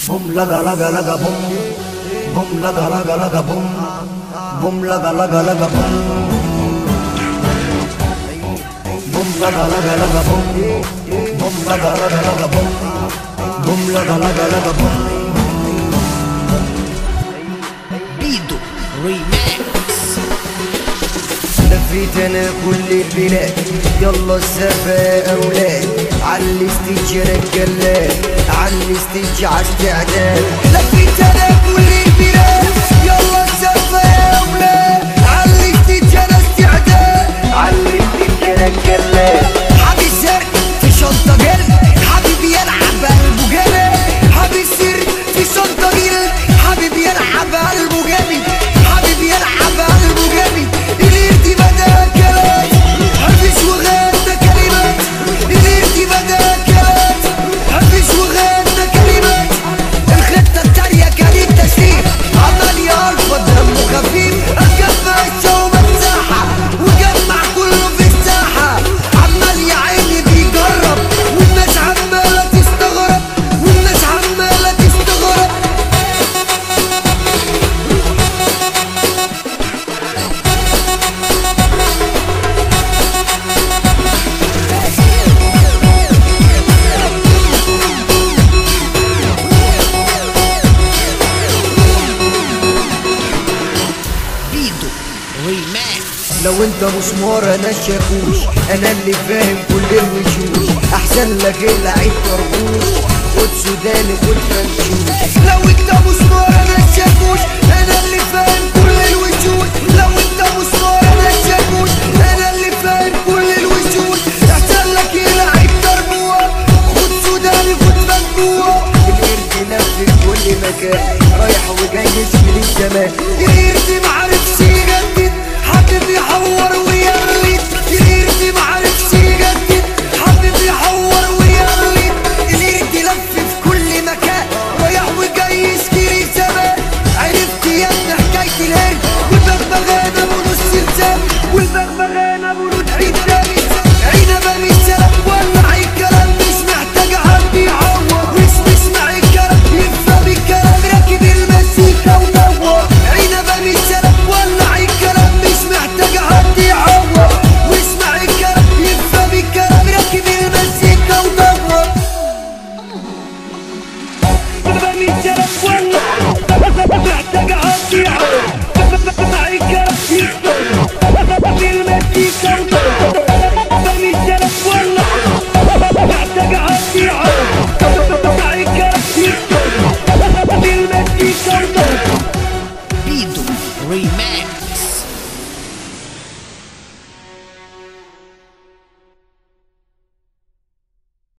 بوم لغا لغا لغا بوم بوم لغا لغا لغا بوم بوم لغا لغا لغا بوم بوم لغا لغا لغا بوم بوم لغا لغا لغا بوم بوم لغا لغا لغا بوم بيدو ريماكس لفيت انا كل البلاد يلا السفا يا اولاد علي ستيج يا رجالات علي ستيج على استعداد لفيت انا كل البلاد يلا السفا يا اولاد علي ستيج انا استعداد علي ستيج يا رجالات حبي السر في شنطه جلد حبيبي يلعب قلبه جامد حبي السر في شنطه جلد حبيبي يلعب قلبه جامد حبيبي يلعب قلبه جامد الارتي بدا كلام حبش وغنى كلمات الارتي بدا كلام حبش وغنى كلمات الخطه التانيه كريم تشريف عمال يرفض دمه خفيف اتجمع الشو مساحه وجمع كله في الساحه عمال يا عيني بيجرب والناس عماله تستغرب والناس عماله تستغرب بيدو ريماكس لو انت مسمار انا الشاكوش انا اللي فاهم كل الوشوش احسن لك اللعيب طربوش خد سوداني خد فرنشوش لو انت مسمار انا الشاكوش انا اللي فاهم كل الوشوش لو انت مسمار انا الشاكوش انا اللي فاهم كل الوشوش احسن لك اللعيب طربوش خد سوداني خد فرنشوش القرد لف في كل مكان رايح وجاي يشمل الزمان القرد معرفش يجدد حابب يحور ويقلد القرد معرفش يجدد حابب يحور ويقلد القرد لف في كل مكان رايح وجاي يشتري زمان عرفت يا ابن حكاية القرد والبغبغان ابو نص لسان والبغبغان ابو نص لسان عنبة مش سلف ولع الكلام مش محتاج حد يعوض مش بيسمع الكلام يفهم الكلام راكب المزيكا ودور عنبة مش سلف ولع الكلام مش محتاج حد يعوض واسمع الكلام يفهم الكلام راكب المزيكا ودور عنبة مش سلف ولع محتاج حد يعوض اسمع الكلام يفهم المزيكا ودور مش سلف ولع محتاج حد يعوض اسمع الكلام يفهم المزيكا ودور بيدو ريماكس